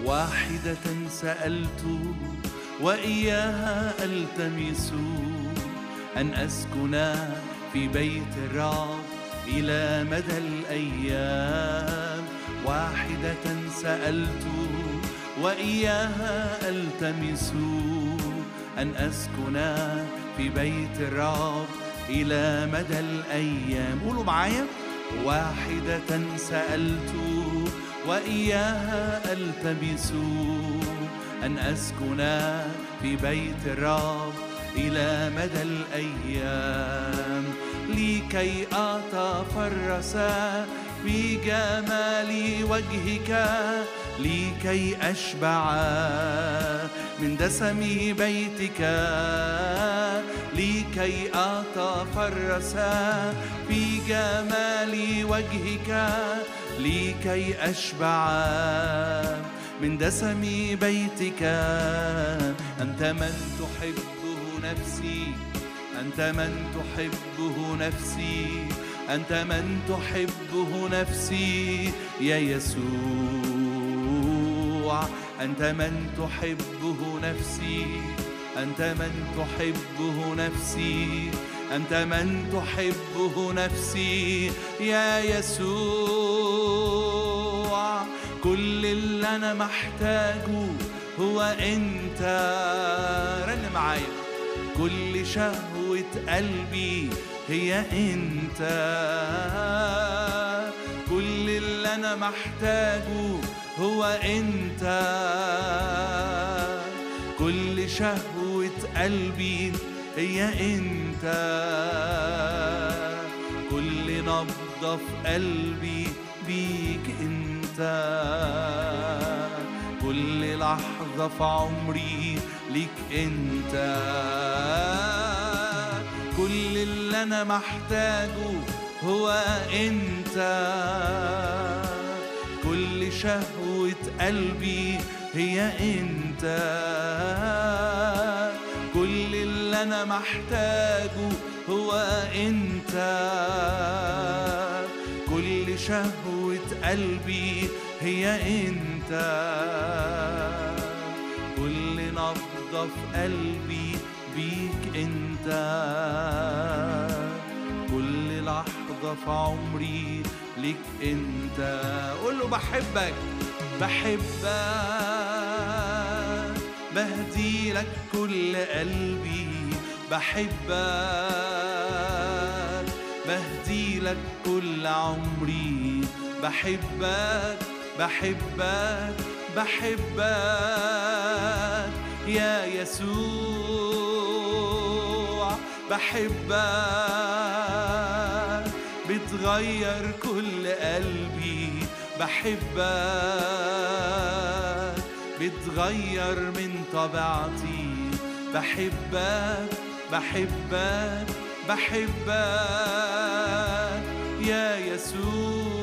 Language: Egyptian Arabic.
واحدة سألت وإياها ألتمس أن أسكن في بيت الرب إلى مدى الأيام واحدة سألت وإياها ألتمس أن أسكن في بيت الرب إلى مدى الأيام قولوا معايا واحدة سألت وإياها ألتمس أن أسكن في بيت الرب إلى مدى الأيام لكي أتفرس بجمال وجهك لكي أشبع من دسم بيتك لكي أتفرس في جمال وجهك لكي أشبع من دسم بيتك أنت من تحبه نفسي أنت من تحبه نفسي أنت من تحبه نفسي يا يسوع أنت من تحبه نفسي أنت من تحبه نفسي أنت من تحبه نفسي يا يسوع كل اللي أنا محتاجه هو أنت رن معايا كل شهوة قلبي هي أنت كل اللي أنا محتاجه هو أنت كل شهوة قلبي هي أنت كل نبضة في قلبي بيك أنت كل لحظة في عمري ليك أنت كل اللي أنا محتاجه هو أنت كل شهوة قلبي هي أنت كل اللي أنا محتاجه هو أنت كل شهوة قلبي هي أنت كل نبضة في قلبي بيك أنت كل لحظة في عمري ليك أنت قول له بحبك بحبك بهدي لك كل قلبي بحبك بهدي لك كل عمري بحبك بحبك بحبك يا يسوع بحبك بتغير كل قلبي بحبك بتغير من طبيعتي بحبك بحبك بحبك يا يسوع